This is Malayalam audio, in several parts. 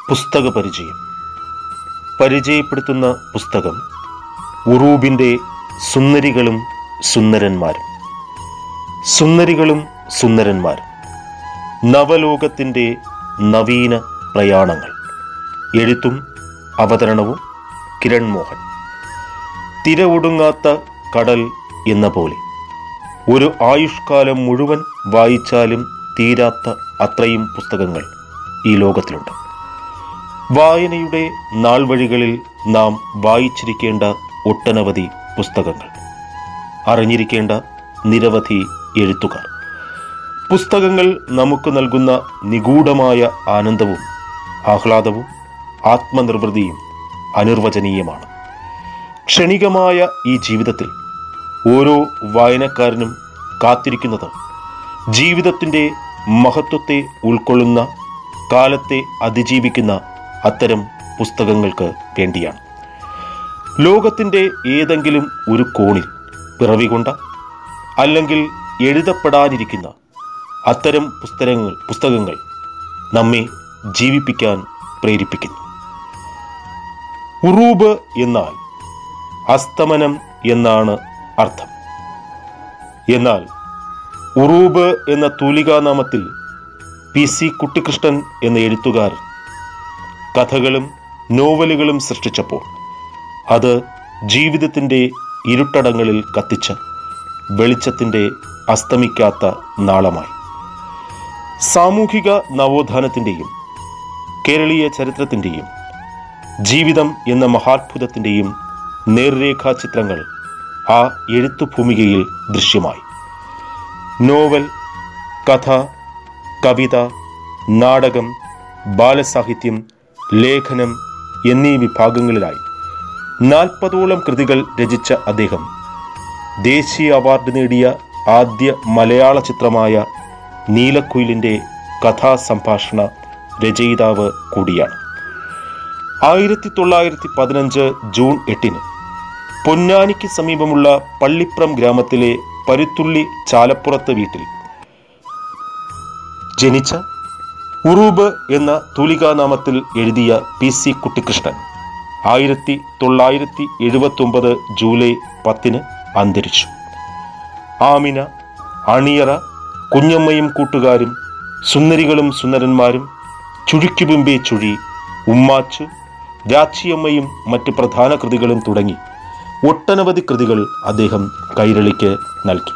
പുസ്തക പരിചയം പരിചയപ്പെടുത്തുന്ന പുസ്തകം ഉറൂബിൻ്റെ സുന്ദരികളും സുന്ദരന്മാരും സുന്ദരികളും സുന്ദരന്മാരും നവലോകത്തിൻ്റെ നവീന പ്രയാണങ്ങൾ എഴുത്തും അവതരണവും കിരൺ മോഹൻ തിര ഒടുങ്ങാത്ത കടൽ എന്ന പോലെ ഒരു ആയുഷ്കാലം മുഴുവൻ വായിച്ചാലും തീരാത്ത അത്രയും പുസ്തകങ്ങൾ ഈ ലോകത്തിലുണ്ട് വായനയുടെ നാൾവഴികളിൽ നാം വായിച്ചിരിക്കേണ്ട ഒട്ടനവധി പുസ്തകങ്ങൾ അറിഞ്ഞിരിക്കേണ്ട നിരവധി എഴുത്തുകാർ പുസ്തകങ്ങൾ നമുക്ക് നൽകുന്ന നിഗൂഢമായ ആനന്ദവും ആഹ്ലാദവും ആത്മനിർവൃതിയും അനിർവചനീയമാണ് ക്ഷണികമായ ഈ ജീവിതത്തിൽ ഓരോ വായനക്കാരനും കാത്തിരിക്കുന്നത് ജീവിതത്തിൻ്റെ മഹത്വത്തെ ഉൾക്കൊള്ളുന്ന കാലത്തെ അതിജീവിക്കുന്ന അത്തരം പുസ്തകങ്ങൾക്ക് വേണ്ടിയാണ് ലോകത്തിൻ്റെ ഏതെങ്കിലും ഒരു കോണിൽ പിറവികൊണ്ട അല്ലെങ്കിൽ എഴുതപ്പെടാനിരിക്കുന്ന അത്തരം പുസ്തകങ്ങൾ പുസ്തകങ്ങൾ നമ്മെ ജീവിപ്പിക്കാൻ പ്രേരിപ്പിക്കുന്നു ഉറൂബ് എന്നാൽ അസ്തമനം എന്നാണ് അർത്ഥം എന്നാൽ ഉറൂബ് എന്ന തൂലികാനാമത്തിൽ പി സി കുട്ടിക്കൃഷ്ണൻ എന്ന എഴുത്തുകാരൻ കഥകളും നോവലുകളും സൃഷ്ടിച്ചപ്പോൾ അത് ജീവിതത്തിൻ്റെ ഇരുട്ടടങ്ങളിൽ കത്തിച്ച വെളിച്ചത്തിൻ്റെ അസ്തമിക്കാത്ത നാളമായി സാമൂഹിക നവോത്ഥാനത്തിൻ്റെയും കേരളീയ ചരിത്രത്തിൻ്റെയും ജീവിതം എന്ന മഹാത്ഭുതത്തിൻ്റെയും നേർരേഖാ ചിത്രങ്ങൾ ആ എഴുത്തുഭൂമികയിൽ ദൃശ്യമായി നോവൽ കഥ കവിത നാടകം ബാലസാഹിത്യം ലേഖനം എന്നീ വിഭാഗങ്ങളിലായി നാൽപ്പതോളം കൃതികൾ രചിച്ച അദ്ദേഹം ദേശീയ അവാർഡ് നേടിയ ആദ്യ മലയാള ചിത്രമായ നീലക്കുയിലിൻ്റെ കഥാസംഭാഷണ രചയിതാവ് കൂടിയാണ് ആയിരത്തി തൊള്ളായിരത്തി പതിനഞ്ച് ജൂൺ എട്ടിന് പൊന്നാനിക്ക് സമീപമുള്ള പള്ളിപ്രം ഗ്രാമത്തിലെ പരുത്തുള്ളി ചാലപ്പുറത്ത് വീട്ടിൽ ജനിച്ച ഉറൂബ് എന്ന തൂലികാനാമത്തിൽ എഴുതിയ പി സി കുട്ടിക്കൃഷ്ണൻ ആയിരത്തി തൊള്ളായിരത്തി എഴുപത്തൊമ്പത് ജൂലൈ പത്തിന് അന്തരിച്ചു ആമിന അണിയറ കുഞ്ഞമ്മയും കൂട്ടുകാരും സുന്ദരികളും സുന്ദരന്മാരും ചുഴിക്കുബിമ്പേ ചുഴി ഉമ്മാച്ചു രാച്ചിയമ്മയും മറ്റ് പ്രധാന കൃതികളും തുടങ്ങി ഒട്ടനവധി കൃതികൾ അദ്ദേഹം കൈരളിക്ക് നൽകി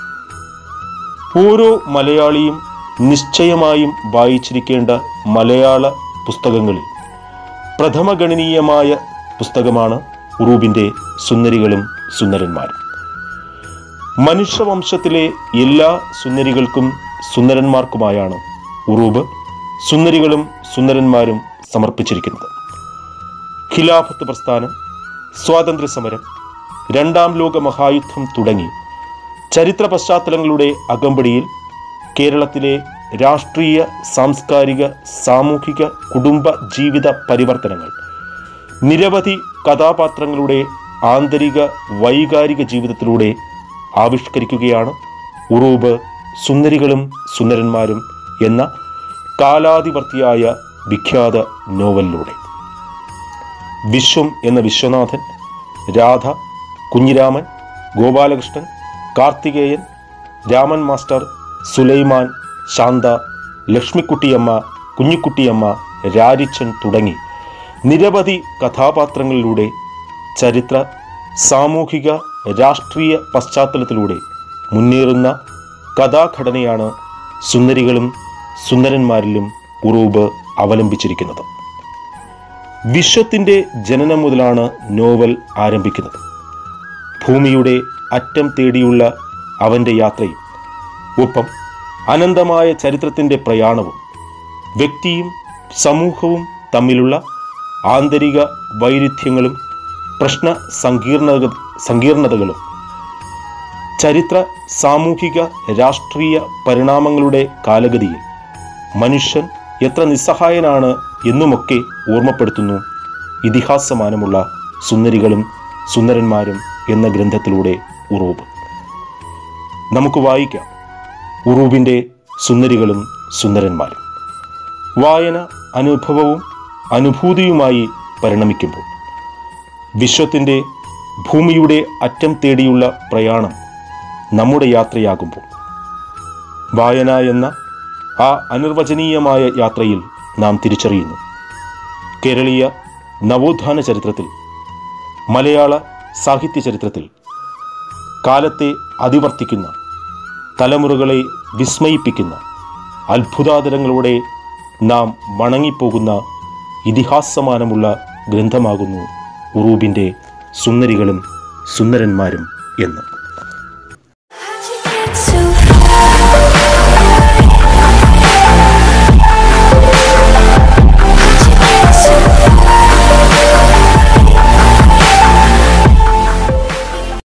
ഓരോ മലയാളിയും നിശ്ചയമായും വായിച്ചിരിക്കേണ്ട മലയാള പുസ്തകങ്ങളിൽ പ്രഥമഗണനീയമായ പുസ്തകമാണ് ഉറൂബിൻ്റെ സുന്ദരികളും സുന്ദരന്മാരും മനുഷ്യവംശത്തിലെ എല്ലാ സുന്ദരികൾക്കും സുന്ദരന്മാർക്കുമായാണ് ഉറൂബ് സുന്ദരികളും സുന്ദരന്മാരും സമർപ്പിച്ചിരിക്കുന്നത് ഖിലാഫത്ത് പ്രസ്ഥാനം സ്വാതന്ത്ര്യ സമരം രണ്ടാം ലോക മഹായുദ്ധം തുടങ്ങി ചരിത്ര പശ്ചാത്തലങ്ങളുടെ അകമ്പടിയിൽ കേരളത്തിലെ രാഷ്ട്രീയ സാംസ്കാരിക സാമൂഹിക കുടുംബ ജീവിത പരിവർത്തനങ്ങൾ നിരവധി കഥാപാത്രങ്ങളുടെ ആന്തരിക വൈകാരിക ജീവിതത്തിലൂടെ ആവിഷ്കരിക്കുകയാണ് ഉറൂബ് സുന്ദരികളും സുന്ദരന്മാരും എന്ന കാലാതിവർത്തിയായ വിഖ്യാത നോവലിലൂടെ വിശ്വം എന്ന വിശ്വനാഥൻ രാധ കുഞ്ഞിരാമൻ ഗോപാലകൃഷ്ണൻ കാർത്തികേയൻ രാമൻ മാസ്റ്റർ സുലൈമാൻ ശാന്ത ലക്ഷ്മിക്കുട്ടിയമ്മ കുഞ്ഞിക്കുട്ടിയമ്മ രാരിച്ചൻ തുടങ്ങി നിരവധി കഥാപാത്രങ്ങളിലൂടെ ചരിത്ര സാമൂഹിക രാഷ്ട്രീയ പശ്ചാത്തലത്തിലൂടെ മുന്നേറുന്ന കഥാഘടനയാണ് സുന്ദരികളും സുന്ദരന്മാരിലും ഉറൂബ് അവലംബിച്ചിരിക്കുന്നത് വിശ്വത്തിൻ്റെ ജനനം മുതലാണ് നോവൽ ആരംഭിക്കുന്നത് ഭൂമിയുടെ അറ്റം തേടിയുള്ള അവൻ്റെ യാത്രയും ഒപ്പം അനന്തമായ ചരിത്രത്തിൻ്റെ പ്രയാണവും വ്യക്തിയും സമൂഹവും തമ്മിലുള്ള ആന്തരിക വൈരുദ്ധ്യങ്ങളും പ്രശ്ന സങ്കീർണത സങ്കീർണതകളും ചരിത്ര സാമൂഹിക രാഷ്ട്രീയ പരിണാമങ്ങളുടെ കാലഗതിയിൽ മനുഷ്യൻ എത്ര നിസ്സഹായനാണ് എന്നുമൊക്കെ ഓർമ്മപ്പെടുത്തുന്നു ഇതിഹാസമാനമുള്ള സുന്ദരികളും സുന്ദരന്മാരും എന്ന ഗ്രന്ഥത്തിലൂടെ ഉറൂബ് നമുക്ക് വായിക്കാം ഉറൂബിൻ്റെ സുന്ദരികളും സുന്ദരന്മാരും വായന അനുഭവവും അനുഭൂതിയുമായി പരിണമിക്കുമ്പോൾ വിശ്വത്തിൻ്റെ ഭൂമിയുടെ അറ്റം തേടിയുള്ള പ്രയാണം നമ്മുടെ യാത്രയാകുമ്പോൾ വായന എന്ന ആ അനിർവചനീയമായ യാത്രയിൽ നാം തിരിച്ചറിയുന്നു കേരളീയ നവോത്ഥാന ചരിത്രത്തിൽ മലയാള സാഹിത്യ ചരിത്രത്തിൽ കാലത്തെ അതിവർത്തിക്കുന്ന തലമുറകളെ വിസ്മയിപ്പിക്കുന്ന അത്ഭുതാതരങ്ങളോടെ നാം വണങ്ങിപ്പോകുന്ന ഇതിഹാസമാനമുള്ള ഗ്രന്ഥമാകുന്നു ഉറൂബിൻ്റെ സുന്ദരികളും സുന്ദരന്മാരും എന്ന്